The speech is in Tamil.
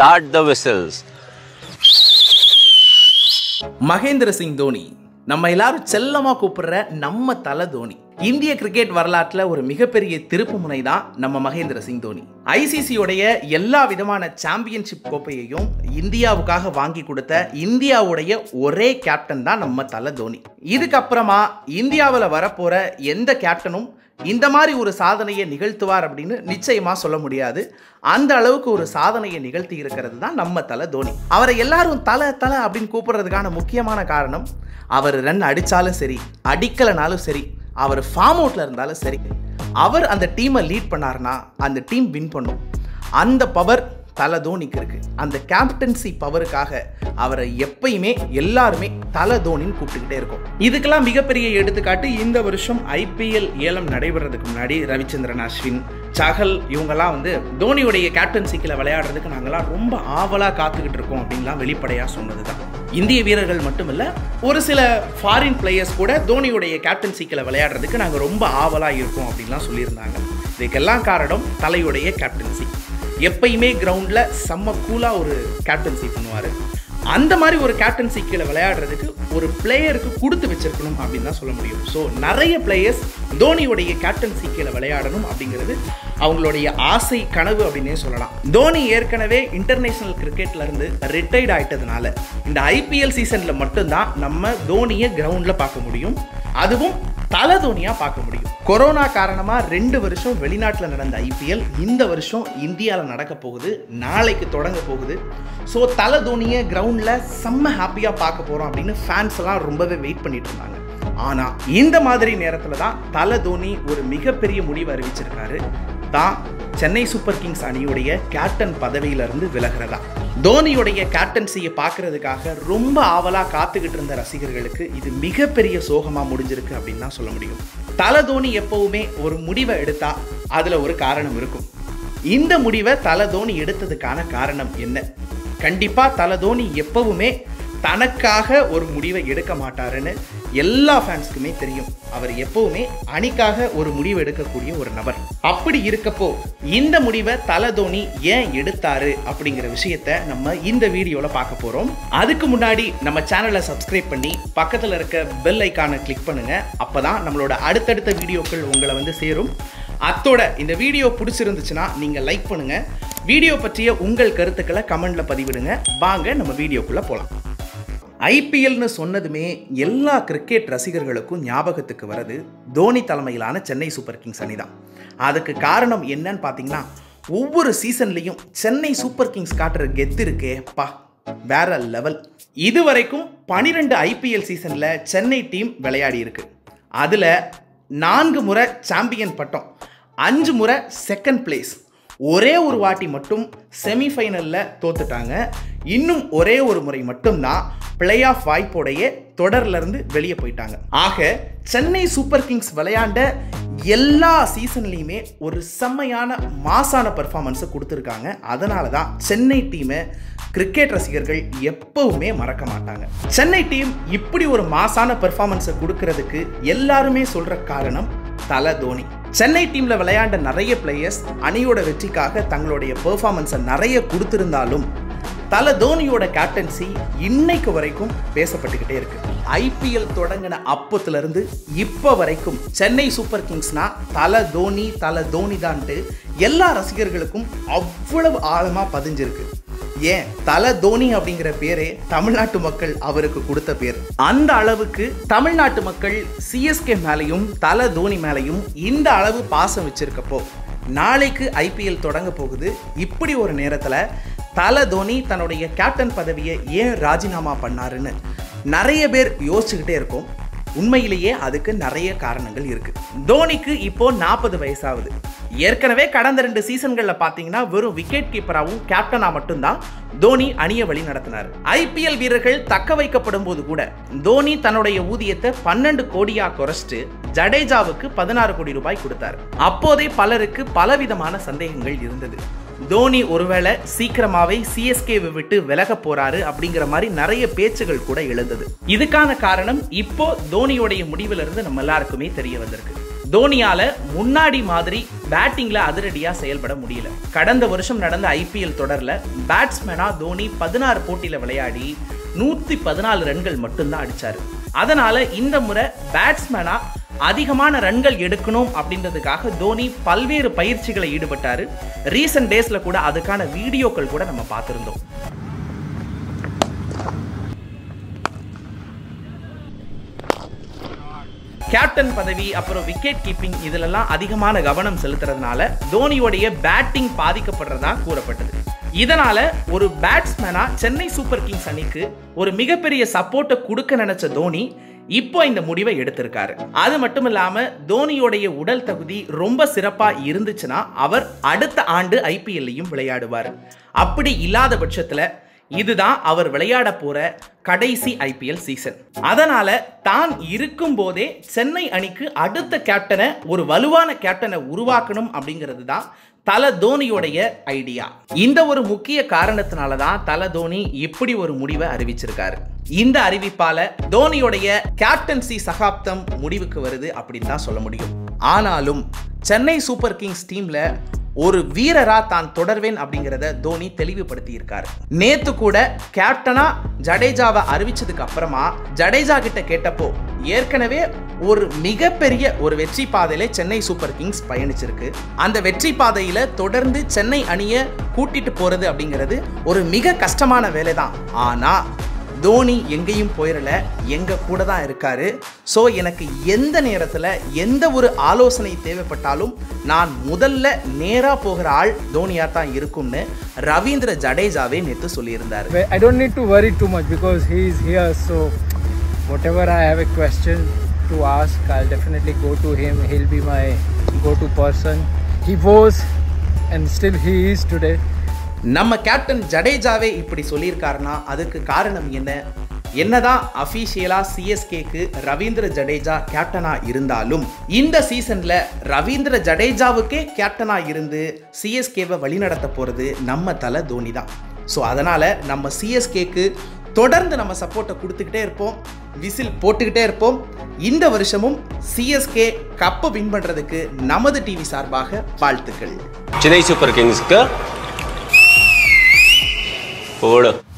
Start the whistles. Mahendra Singh Dhoni நம்ம எல்லாரும் செல்லமா கூப்பிடுற நம்ம தல தோனி இந்திய கிரிக்கெட் வரலாற்றில் ஒரு மிகப்பெரிய திருப்பு முனை தான் நம்ம மகேந்திர சிங் தோனி ஐசிசியோடைய எல்லா விதமான சாம்பியன்ஷிப் கோப்பையையும் இந்தியாவுக்காக வாங்கி கொடுத்த இந்தியாவுடைய ஒரே கேப்டன் தான் நம்ம தல தோனி இதுக்கப்புறமா இந்தியாவில் வரப்போற எந்த கேப்டனும் இந்த மாதிரி ஒரு சாதனையை நிகழ்த்துவார் அப்படின்னு நிச்சயமா சொல்ல முடியாது அந்த அளவுக்கு ஒரு சாதனையை நிகழ்த்தி இருக்கிறது தான் நம்ம தலை தோனி அவரை எல்லாரும் தலை தலை அப்படின்னு கூப்பிடுறதுக்கான முக்கியமான காரணம் அவர் ரன் அடித்தாலும் சரி அடிக்கலைனாலும் சரி அவர் ஃபார்ம் அவுட்டில் இருந்தாலும் சரி அவர் அந்த டீமை லீட் பண்ணாருன்னா அந்த டீம் வின் பண்ணும் அந்த பவர் தலை தோனிக்கு இருக்கு அந்த கேப்டன்சி பவருக்காக அவரை எப்பயுமே எல்லாருமே தலை தோனின்னு கூப்பிட்டுக்கிட்டே இருக்கும் இதுக்கெல்லாம் மிகப்பெரிய எடுத்துக்காட்டு இந்த வருஷம் ஐபிஎல் ஏலம் நடைபெறதுக்கு முன்னாடி ரவிச்சந்திரன் அஸ்வின் சஹல் இவங்கெல்லாம் வந்து தோனியுடைய கேப்டன்சிக்கில் விளையாடுறதுக்கு நாங்களாம் ரொம்ப ஆவலாக காத்துக்கிட்டு இருக்கோம் அப்படின்லாம் வெளிப்படையாக சொன்னது தான் இந்திய வீரர்கள் மட்டுமில்ல ஒரு சில ஃபாரின் பிளேயர்ஸ் கூட தோனியுடைய கேப்டன்சிக்கில் விளையாடுறதுக்கு நாங்கள் ரொம்ப ஆவலாக இருக்கோம் அப்படின்லாம் சொல்லியிருந்தாங்க இதுக்கெல்லாம் காரணம் தலையுடைய கேப்டன்சி எப்பயுமே கிரவுண்டில் செம்ம கூலாக ஒரு கேப்டன்சி பண்ணுவார் அந்த மாதிரி ஒரு கேப்டன்சி கீழே விளையாடுறதுக்கு ஒரு பிளேயருக்கு கொடுத்து வச்சிருக்கணும் அப்படின்னு தான் சொல்ல முடியும் ஸோ நிறைய பிளேயர்ஸ் தோனியுடைய கேப்டன்சி கீழே விளையாடணும் அப்படிங்கிறது அவங்களுடைய ஆசை கனவு அப்படின்னே சொல்லலாம் தோனி ஏற்கனவே இன்டர்நேஷனல் கிரிக்கெட்ல இருந்து ரிட்டையர்ட் ஆயிட்டதுனால இந்த ஐபிஎல் சீசன்ல மட்டும்தான் நம்ம தோனியை கிரவுண்ட்ல பார்க்க முடியும் அதுவும் தல தோனியா பார்க்க முடியும் கொரோனா காரணமா ரெண்டு வருஷம் வெளிநாட்டில் நடந்த ஐபிஎல் இந்த வருஷம் இந்தியாவில் நடக்க போகுது நாளைக்கு தொடங்க போகுது ஸோ தல தோனியை கிரவுண்டில் செம்ம ஹாப்பியாக பார்க்க போகிறோம் அப்படின்னு ஃபேன்ஸ் எல்லாம் ரொம்பவே வெயிட் பண்ணிட்டு இருந்தாங்க ஆனால் இந்த மாதிரி நேரத்தில் தான் தல தோனி ஒரு மிகப்பெரிய முடிவு அறிவிச்சிருக்காரு தான் சென்னை சூப்பர் கிங்ஸ் அணியுடைய கேப்டன் பதவியிலிருந்து விலகிறதா தோனியுடைய கேப்டன்சியை பார்க்கறதுக்காக ரொம்ப ஆவலாக காத்துக்கிட்டு இருந்த ரசிகர்களுக்கு இது மிகப்பெரிய சோகமாக முடிஞ்சிருக்கு அப்படின்னு தான் சொல்ல முடியும் தல தோனி எப்பவுமே ஒரு முடிவை எடுத்தா அதில் ஒரு காரணம் இருக்கும் இந்த முடிவை தல தோனி எடுத்ததுக்கான காரணம் என்ன கண்டிப்பாக தல தோனி எப்பவுமே தனக்காக ஒரு முடிவை எடுக்க மாட்டாருன்னு எல்லா ஃபேன்ஸ்க்குமே தெரியும் அவர் எப்பவுமே அணிக்காக ஒரு முடிவு எடுக்கக்கூடிய ஒரு நபர் அப்படி இருக்கப்போ இந்த முடிவை தல தோனி ஏன் எடுத்தாரு அப்படிங்கிற விஷயத்த நம்ம இந்த வீடியோல பார்க்க போறோம் அதுக்கு முன்னாடி நம்ம சேனலை சப்ஸ்கிரைப் பண்ணி பக்கத்துல இருக்க பெல் ஐக்கானை கிளிக் பண்ணுங்க அப்பதான் நம்மளோட அடுத்தடுத்த வீடியோக்கள் உங்களை வந்து சேரும் அத்தோட இந்த வீடியோ பிடிச்சிருந்துச்சுன்னா நீங்க லைக் பண்ணுங்க வீடியோ பற்றிய உங்கள் கருத்துக்களை கமெண்ட்ல பதிவிடுங்க வாங்க நம்ம வீடியோக்குள்ள போலாம் ஐபிஎல்னு சொன்னதுமே எல்லா கிரிக்கெட் ரசிகர்களுக்கும் ஞாபகத்துக்கு வர்றது தோனி தலைமையிலான சென்னை சூப்பர் கிங்ஸ் அணி தான் அதுக்கு காரணம் என்னன்னு பார்த்தீங்கன்னா ஒவ்வொரு சீசன்லேயும் சென்னை சூப்பர் கிங்ஸ் காட்டுற கெத்து இருக்கே பா வேற லெவல் இது வரைக்கும் பனிரெண்டு ஐபிஎல் சீசனில் சென்னை டீம் விளையாடி இருக்கு அதில் நான்கு முறை சாம்பியன் பட்டம் அஞ்சு முறை செகண்ட் பிளேஸ் ஒரே ஒரு வாட்டி மட்டும் செமிஃபைனலில் தோத்துட்டாங்க இன்னும் ஒரே ஒரு முறை மட்டும்தான் பிளே ஆஃப் வாய்ப்போடைய தொடர்லேருந்து வெளியே போயிட்டாங்க ஆக சென்னை சூப்பர் கிங்ஸ் விளையாண்ட எல்லா சீசன்லேயுமே ஒரு செம்மையான மாசான பெர்ஃபார்மன்ஸை கொடுத்துருக்காங்க அதனால தான் சென்னை டீமை கிரிக்கெட் ரசிகர்கள் எப்பவுமே மறக்க மாட்டாங்க சென்னை டீம் இப்படி ஒரு மாசான பெர்ஃபார்மன்ஸை கொடுக்கறதுக்கு எல்லாருமே சொல்ற காரணம் தல தோனி சென்னை டீம்ல விளையாண்ட நிறைய பிளேயர்ஸ் அணியோட வெற்றிக்காக தங்களுடைய பெர்ஃபார்மன்ஸை நிறைய கொடுத்திருந்தாலும் தல தோனியோட கேப்டன்சி இன்னைக்கு வரைக்கும் பேசப்பட்டுக்கிட்டே இருக்கு ஐபிஎல் தொடங்கின அப்பத்துல இருந்து இப்போ வரைக்கும் சென்னை சூப்பர் கிங்ஸ்னா தல தோனி தல தோனி தான்ட்டு எல்லா ரசிகர்களுக்கும் அவ்வளவு ஆழமா பதிஞ்சிருக்கு ஏன் தல தோனி அப்படிங்கிற பேரே தமிழ்நாட்டு மக்கள் அவருக்கு கொடுத்த பேர் அந்த அளவுக்கு தமிழ்நாட்டு மக்கள் சிஎஸ்கே மேலையும் தல தோனி மேலையும் இந்த அளவு பாசம் வச்சிருக்கப்போ நாளைக்கு ஐபிஎல் தொடங்க போகுது இப்படி ஒரு நேரத்தில் தல தோனி தன்னுடைய கேப்டன் பதவியை ஏன் ராஜினாமா பண்ணாருன்னு நிறைய பேர் யோசிச்சுக்கிட்டே இருக்கோம் உண்மையிலேயே அதுக்கு நிறைய காரணங்கள் இருக்கு தோனிக்கு இப்போ நாற்பது வயசாகுது ஏற்கனவே கடந்த ரெண்டு சீசன்களில் பார்த்தீங்கன்னா வெறும் விக்கெட் கீப்பராகவும் கேப்டனா மட்டும்தான் தோனி அணியை வழி நடத்தினார் ஐபிஎல் வீரர்கள் தக்க வைக்கப்படும் போது கூட தோனி தன்னுடைய ஊதியத்தை பன்னெண்டு கோடியா குறைச்சிட்டு ஜடேஜாவுக்கு பதினாறு கோடி ரூபாய் கொடுத்தார் அப்போதே பலருக்கு பலவிதமான சந்தேகங்கள் இருந்தது தோனி ஒருவேளை சீக்கிரமாவே சிஎஸ்கே விட்டு விலக போறாரு அப்படிங்கிற மாதிரி நிறைய பேச்சுகள் கூட எழுந்தது இதுக்கான காரணம் இப்போ தோனியோடைய முடிவிலிருந்து நம்ம எல்லாருக்குமே தெரிய வந்திருக்கு தோனியால முன்னாடி மாதிரி பேட்டிங்ல அதிரடியா செயல்பட முடியல கடந்த வருஷம் நடந்த ஐபிஎல் தொடர்ல பேட்ஸ்மேனா தோனி பதினாறு போட்டியில விளையாடி நூத்தி பதினாலு ரன்கள் மட்டும்தான் அடிச்சாரு அதனால இந்த முறை பேட்ஸ்மேனா அதிகமான ரன்கள் எடுக்கணும் அப்படின்றதுக்காக தோனி பல்வேறு பயிற்சிகளை ஈடுபட்டாரு ரீசன்ட் டேஸ்ல கூட அதுக்கான வீடியோக்கள் கூட நம்ம பார்த்திருந்தோம் கேப்டன் பதவி அப்புறம் விக்கெட் கீப்பிங் இதிலெல்லாம் அதிகமான கவனம் செலுத்துறதுனால தோனியோடைய பேட்டிங் பாதிக்கப்படுறதா கூறப்பட்டது இதனால ஒரு பேட்ஸ்மேனா சென்னை சூப்பர் கிங்ஸ் அணிக்கு ஒரு மிகப்பெரிய சப்போர்ட்டை கொடுக்க நினைச்ச தோனி இப்போ இந்த முடிவை எடுத்திருக்காரு அது மட்டும் இல்லாம தோனியோடைய உடல் தகுதி ரொம்ப சிறப்பா இருந்துச்சுன்னா அவர் அடுத்த ஆண்டு ஐபிஎல்லையும் விளையாடுவார் அப்படி இல்லாத பட்சத்துல இதுதான் அவர் விளையாட போற கடைசி ஐபிஎல் சீசன் அதனால தான் இருக்கும் போதே சென்னை அணிக்கு அடுத்த கேப்டனை ஒரு வலுவான கேப்டனை உருவாக்கணும் அப்படிங்கிறது தான் தல தோனியோடைய ஐடியா இந்த ஒரு முக்கிய காரணத்தினால தான் தல தோனி இப்படி ஒரு முடிவை அறிவிச்சிருக்காரு இந்த அறிவிப்பால தோனியோடைய கேப்டன்சி சகாப்தம் முடிவுக்கு வருது அப்படின்னு தான் சொல்ல முடியும் ஆனாலும் சென்னை சூப்பர் கிங்ஸ் டீம்ல ஒரு வீரரா தான் தொடர்வேன் அப்படிங்கிறத தோனி தெளிவுபடுத்தி இருக்காரு நேத்து கூட கேப்டனா ஜடேஜாவை அறிவிச்சதுக்கு அப்புறமா ஜடேஜா கிட்ட கேட்டப்போ ஏற்கனவே ஒரு மிகப்பெரிய ஒரு வெற்றி பாதையில சென்னை சூப்பர் கிங்ஸ் பயணிச்சிருக்கு அந்த வெற்றி பாதையில தொடர்ந்து சென்னை அணியை கூட்டிட்டு போறது அப்படிங்கிறது ஒரு மிக கஷ்டமான வேலை தான் ஆனா தோனி எங்கேயும் போயிடல எங்க கூட தான் இருக்காரு ஸோ எனக்கு எந்த நேரத்தில் எந்த ஒரு ஆலோசனை தேவைப்பட்டாலும் நான் முதல்ல நேராக போகிற ஆள் தோனியா தான் இருக்கும்னு ரவீந்திர ஜடேஜாவே நேற்று சொல்லியிருந்தார் I don't need to worry too much because he is here. So, whatever I have a question to ask, I'll definitely go to him. He'll be my go to person. He was and still he is today. நம்ம கேப்டன் ஜடேஜாவே இப்படி சொல்லியிருக்காருன்னா அதுக்கு காரணம் என்ன என்னதான் அஃபீஷியலா சிஎஸ்கேக்கு ரவீந்திர ஜடேஜா கேப்டனா இருந்தாலும் இந்த சீசன்ல ரவீந்திர ஜடேஜாவுக்கே கேப்டனா இருந்து சிஎஸ்கேவை வழிநடத்த போறது நம்ம தலை தோனி தான் ஸோ அதனால நம்ம சிஎஸ்கேக்கு தொடர்ந்து நம்ம சப்போர்ட்டை கொடுத்துக்கிட்டே இருப்போம் விசில் போட்டுக்கிட்டே இருப்போம் இந்த வருஷமும் சிஎஸ்கே கப்பை வின் பண்றதுக்கு நமது டிவி சார்பாக வாழ்த்துக்கள் சென்னை சூப்பர் கிங்ஸ்க்கு ஓடு